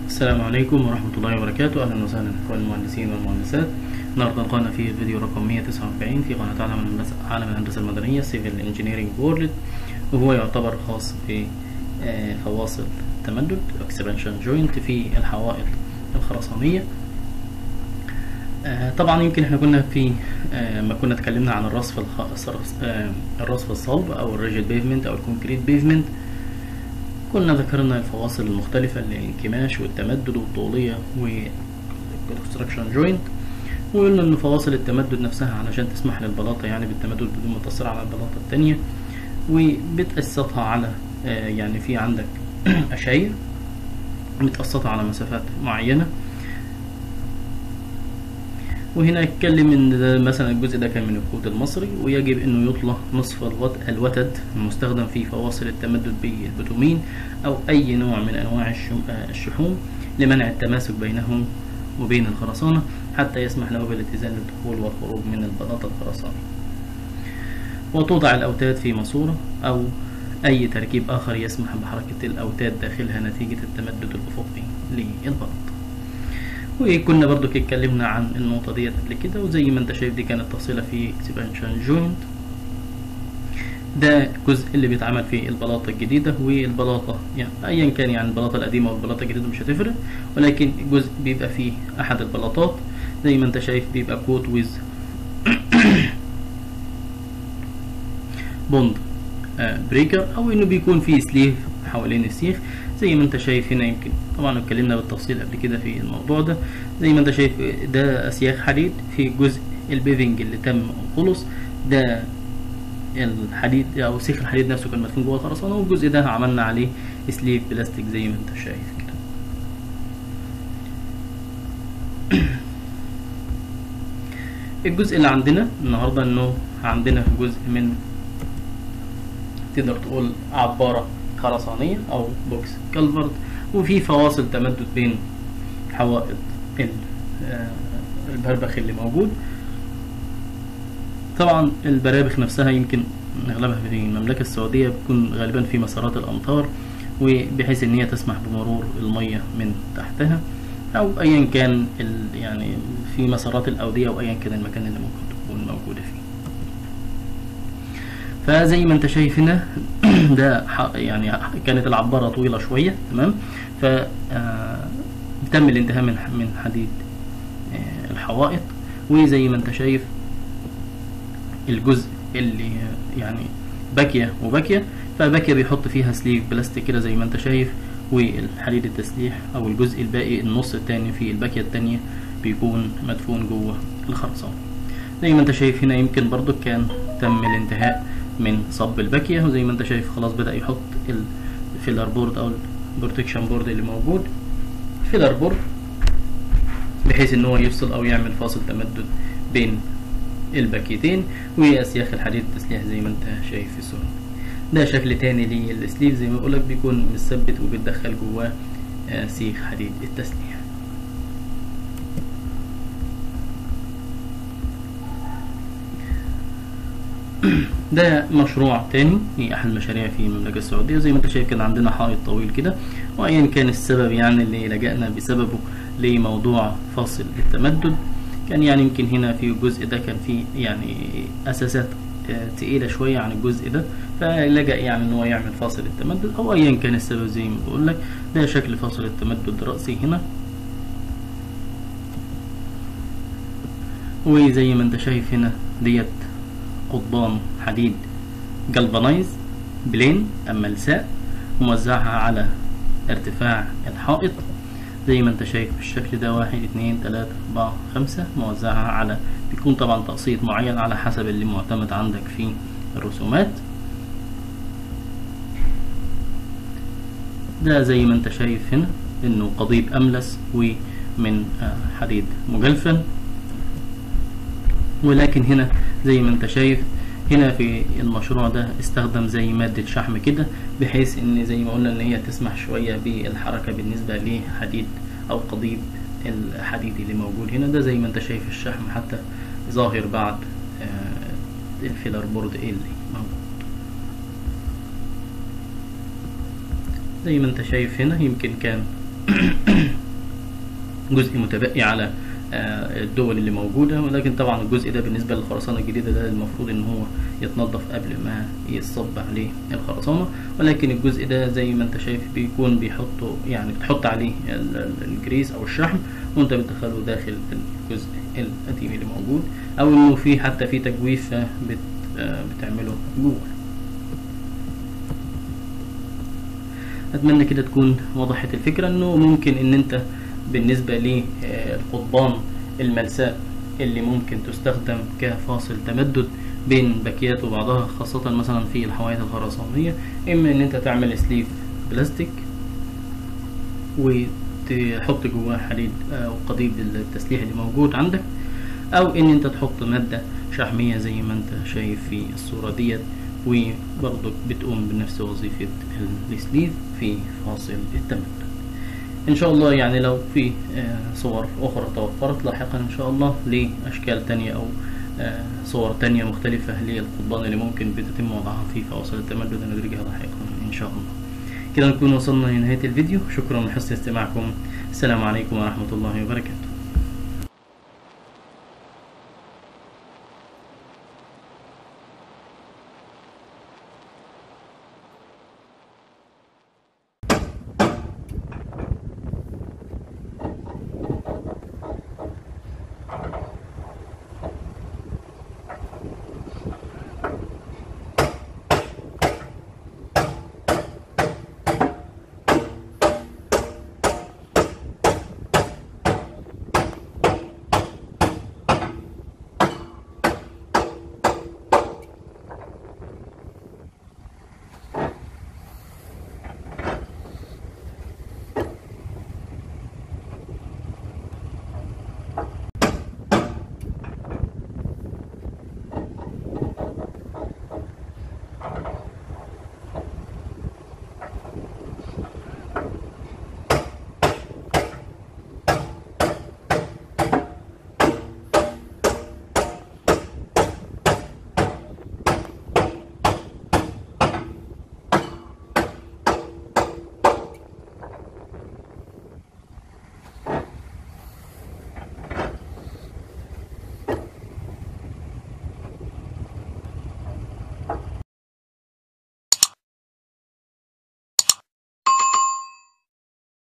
السلام عليكم ورحمة الله وبركاته أهلا وسهلا إخوان المهندسين والمهندسات النهاردة لقانا في الفيديو رقم 149 في قناة عالم الهندسة عالم الهندسة المدنية Civil Engineering World وهو يعتبر خاص بفواصل تمدد Expansion Joint في الحوائط الخرسانية آه، طبعا يمكن احنا كنا في آه، ما كنا اتكلمنا عن الرصف الخ... آه، الرصف الصلب او الريجيد بيفمنت او الكونكريت بيفمنت كنا ذكرنا الفواصل المختلفة للانكماش والتمدد والطولية والكونستراكشن جوينت وقلنا ان فواصل التمدد نفسها علشان تسمح للبلاطة يعني بالتمدد بدون ما تأثر على البلاطة التانية وبتقسطها على آه، يعني في عندك أشاير متقسطة على مسافات معينة وهنا اتكلم ان ده مثلا الجزء ده كان من الكود المصري ويجب انه يطلق نصف الوت الوتد المستخدم في فواصل التمدد بالبتومين او اي نوع من انواع الشم- آه، الشحوم لمنع التماسك بينهم وبين الخرسانة حتى يسمح له بالاتزان للدخول والخروج من البلاطة الخرسانية وتوضع الأوتاد في ماسورة أو أي تركيب آخر يسمح بحركة الأوتاد داخلها نتيجة التمدد الأفقي للبلاطة وكنا برضو كده اتكلمنا عن النقطة ديت قبل كده وزي ما انت شايف دي كانت تفصيلة في اكسبانشن جوينت ده الجزء اللي بيتعمل فيه البلاطة الجديدة والبلاطة يعني أيا كان يعني البلاطة القديمة والبلاطة الجديدة مش هتفرق ولكن الجزء بيبقى فيه أحد البلاطات زي ما انت شايف بيبقى كوت ويز بوند بريكر أو إنه بيكون فيه سليف حوالين السيخ زي ما انت شايف هنا يمكن طبعا اتكلمنا بالتفصيل قبل كده في الموضوع ده زي ما انت شايف ده اسياخ حديد في جزء البيفنج اللي تم خلص ده الحديد او سيخ الحديد نفسه كان مدفون جوه الخرسانه والجزء ده عملنا عليه سليف بلاستيك زي ما انت شايف كده الجزء اللي عندنا النهارده انه عندنا جزء من تقدر تقول عبارة خرسانية أو بوكس كالفرد وفي فواصل تمدد بين حوائط ال- آه، البربخ اللي موجود طبعا البرابخ نفسها يمكن أغلبها في المملكة السعودية بتكون غالبا في مسارات الأمطار وبحيث إن هي تسمح بمرور المية من تحتها أو أيا كان ال- يعني في مسارات الأودية أو أيا كان المكان اللي ممكن تكون موجودة فيه فزي ما انت شايف هنا ده ح- يعني كانت العبارة طويلة شوية تمام ف آه، تم الانتهاء من ح- من حديد آه، الحوائط وزي ما انت شايف الجزء اللي يعني باكية وباكية فباكية بيحط فيها سليف بلاستيك كده زي ما انت شايف والحديد التسليح او الجزء الباقي النص التاني في الباكية التانية بيكون مدفون جوه الخرسانة زي ما انت شايف هنا يمكن برضو كان تم الانتهاء من صب الباكية وزي ما انت شايف خلاص بدأ يحط الفيلر بورد او البروتكشن بورد اللي موجود فيلر بورد بحيث ان هو يفصل او يعمل فاصل تمدد بين الباكيتين واسياخ الحديد التسليح زي ما انت شايف في الصورة ده شكل تاني للسليف زي ما بقولك بيكون مثبت وبتدخل جواه آه، سيخ حديد التسليح ده مشروع تاني في احد المشاريع في المملكه السعوديه زي ما انت شايف كان عندنا حائط طويل كده وايا كان السبب يعني اللي لجأنا بسببه لموضوع فاصل التمدد كان يعني يمكن هنا في الجزء ده كان فيه يعني اساسات آه، تقيله شويه عن الجزء ده فلجأ يعني ان هو يعمل فاصل التمدد او ايا كان السبب زي ما بقول لك ده شكل فاصل التمدد الرأسي هنا وزي ما انت شايف هنا ديت قضبان حديد جلفانايز بلين أما ملساء موزعها على ارتفاع الحائط زي ما انت شايف بالشكل ده واحد اتنين تلاتة أربعة خمسة موزعها على بيكون طبعا تقسيط معين على حسب اللي معتمد عندك في الرسومات ده زي ما انت شايف هنا انه قضيب أملس ومن آه، حديد مجلفن ولكن هنا زي ما انت شايف هنا في المشروع ده استخدم زي مادة شحم كده بحيث ان زي ما قلنا ان هي تسمح شوية بالحركة بالنسبة لحديد او قضيب الحديد اللي موجود هنا ده زي ما انت شايف الشحم حتى ظاهر بعد آه، الفيلر بورد اللي موجود زي ما انت شايف هنا يمكن كان جزء متبقي على آه، الدول اللي موجودة ولكن طبعا الجزء ده بالنسبة للخرسانة الجديدة ده المفروض ان هو يتنظف قبل ما يصب عليه الخرسانة ولكن الجزء ده زي ما انت شايف بيكون بيحطوا يعني بتحط عليه ال- ال- الجريس او الشحم وانت بتدخله داخل الجزء القديم اللي موجود او انه في حتى في تجويف آه، بت آه، بتعمله جوه اتمنى كده تكون وضحت الفكره انه ممكن ان انت بالنسبه للقضبان الملساء اللي ممكن تستخدم كفاصل تمدد بين باكيات وبعضها خاصة مثلا في الحوايط الخرسانية إما إن أنت تعمل سليف بلاستيك وتحط جواه حديد أو قضيب التسليح اللي موجود عندك أو إن أنت تحط مادة شحمية زي ما أنت شايف في الصورة ديت وبرضك بتقوم بنفس وظيفة السليف في فاصل التمدد ان شاء الله يعني لو في آه، صور اخرى توفرت لاحقا ان شاء الله لاشكال تانية او آه، صور تانية مختلفة للقضبان اللي ممكن بتتم وضعها في فواصل التمدد ندرجها لاحقا ان شاء الله كده نكون وصلنا لنهاية الفيديو شكرا لحسن استماعكم السلام عليكم ورحمة الله وبركاته